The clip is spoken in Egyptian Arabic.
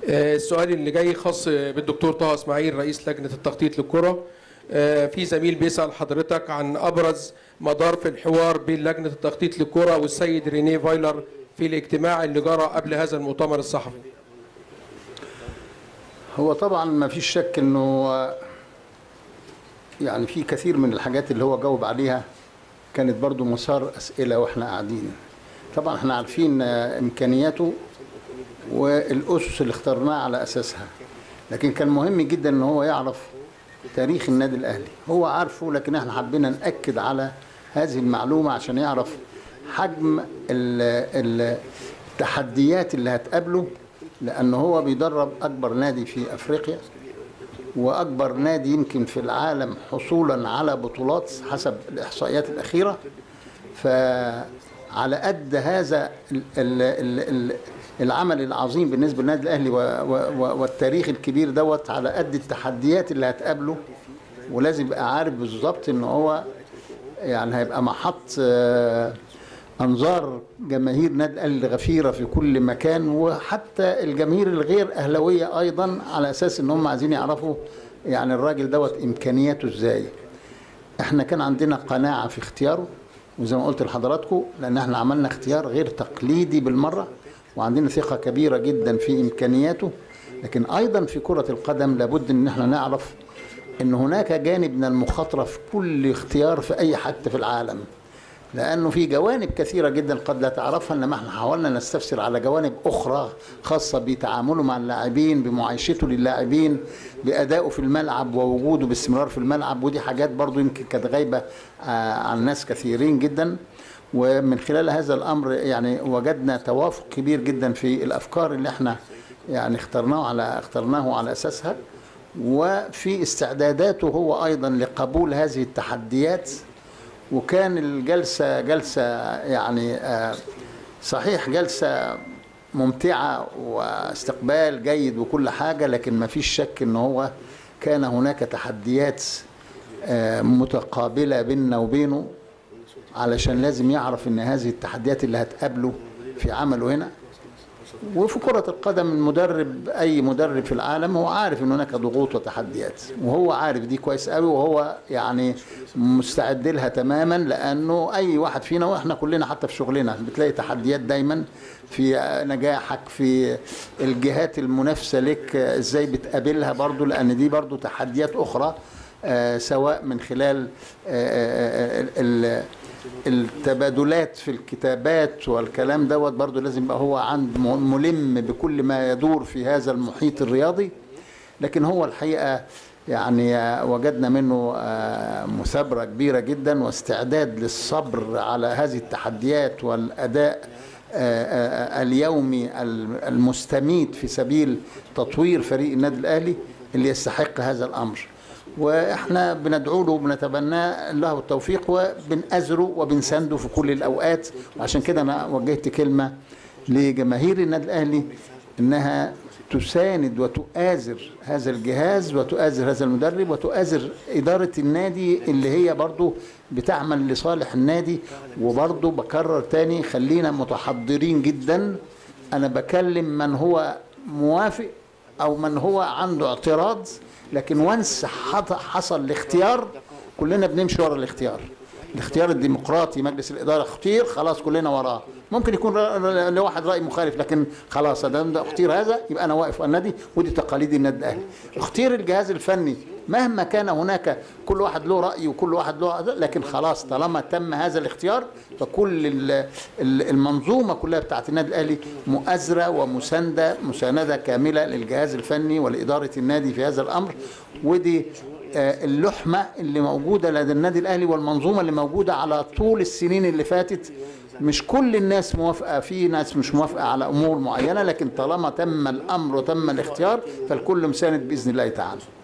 آه، السؤال اللي جاي خاص بالدكتور طه اسماعيل رئيس لجنه التخطيط للكره آه، في زميل بيسال حضرتك عن ابرز مدار في الحوار بين لجنه التخطيط للكره والسيد رينيه فايلر في الاجتماع اللي جرى قبل هذا المؤتمر الصحفي هو طبعا ما فيش شك انه يعني في كثير من الحاجات اللي هو جاوب عليها كانت برضو مسار اسئله واحنا قاعدين طبعا احنا عارفين امكانياته والاسس اللي اخترناها على اساسها لكن كان مهم جدا ان هو يعرف تاريخ النادي الاهلي هو عارفه لكن احنا حبينا ناكد على هذه المعلومه عشان يعرف حجم ال- ال- التحديات اللي هتقابله لان هو بيدرب اكبر نادي في افريقيا واكبر نادي يمكن في العالم حصولا على بطولات حسب الاحصائيات الاخيره فعلى قد هذا ال- ال- ال- ال- العمل العظيم بالنسبه للنادي الاهلي و- و- و- والتاريخ الكبير دوت على قد التحديات اللي هتقابله ولازم يبقى عارف بالظبط ان هو يعني هيبقى محط آه، انظار جماهير نادي الاهلي الغفيره في كل مكان وحتى الجماهير الغير اهلاويه ايضا على اساس ان هم عايزين يعرفوا يعني الراجل دوت امكانياته ازاي احنا كان عندنا قناعه في اختياره وزي ما قلت لحضراتكم لان احنا عملنا اختيار غير تقليدي بالمره وعندنا ثقه كبيره جدا في امكانياته لكن ايضا في كره القدم لابد ان احنا نعرف ان هناك جانب من المخاطره في كل اختيار في اي حته في العالم لانه في جوانب كثيره جدا قد لا تعرفها انما احنا حاولنا نستفسر على جوانب اخرى خاصه بتعامله مع اللاعبين بمعايشته للاعبين بادائه في الملعب ووجوده باستمرار في الملعب ودي حاجات برضو يمكن كانت غايبه آه، عن ناس كثيرين جدا ومن خلال هذا الامر يعني وجدنا توافق كبير جدا في الافكار اللي احنا يعني اخترناه على اخترناه على اساسها وفي استعداداته هو ايضا لقبول هذه التحديات وكان الجلسة جلسة يعني آه، صحيح جلسة ممتعة واستقبال جيد وكل حاجة لكن ما فيش شك ان هو كان هناك تحديات آه، متقابلة بيننا وبينه علشان لازم يعرف ان هذه التحديات اللي هتقابله في عمله هنا وفي كرة القدم المدرب أي مدرب في العالم هو عارف إن هناك ضغوط وتحديات وهو عارف دي كويس قوي وهو يعني مستعد لها تماما لأنه أي واحد فينا وإحنا كلنا حتى في شغلنا بتلاقي تحديات دايما في نجاحك في الجهات المنافسة لك إزاي بتقابلها برضو لأن دي برضو تحديات أخرى آه، سواء من خلال آه، آه، ال- التبادلات في الكتابات والكلام دوت برضو لازم يبقى هو عند م- ملم بكل ما يدور في هذا المحيط الرياضي لكن هو الحقيقة يعني آه، وجدنا منه آه، مثابرة كبيرة جدا واستعداد للصبر على هذه التحديات والأداء آه، آه، اليومي المستميت في سبيل تطوير فريق النادي الأهلي اللي يستحق هذا الأمر واحنا بندعو له وبنتبناه له التوفيق وبنأزره وبنسنده في كل الاوقات وعشان كده انا وجهت كلمه لجماهير النادي الاهلي انها تساند وتؤازر هذا الجهاز وتؤازر هذا المدرب وتؤازر اداره النادي اللي هي برضو بتعمل لصالح النادي وبرضو بكرر تاني خلينا متحضرين جدا انا بكلم من هو موافق او من هو عنده اعتراض لكن وانس حط- حصل الاختيار كلنا بنمشي ورا الاختيار الاختيار الديمقراطي مجلس الاداره اختير خلاص كلنا وراه ممكن يكون رأ- لواحد راي مخالف لكن خلاص ده ده اختير هذا يبقى انا واقف على النادي ودي تقاليد النادي الاهلي اختير الجهاز الفني مهما كان هناك كل واحد له راي وكل واحد له لكن خلاص طالما تم هذا الاختيار فكل ال- ال- المنظومه كلها بتاعت النادي الاهلي مؤازره ومسانده مسانده كامله للجهاز الفني ولاداره النادي في هذا الامر ودي آه، اللحمه اللي موجوده لدى النادي الاهلي والمنظومه اللي موجوده على طول السنين اللي فاتت مش كل الناس موافقه في ناس مش موافقه على امور معينه لكن طالما تم الامر وتم الاختيار فالكل مساند باذن الله تعالى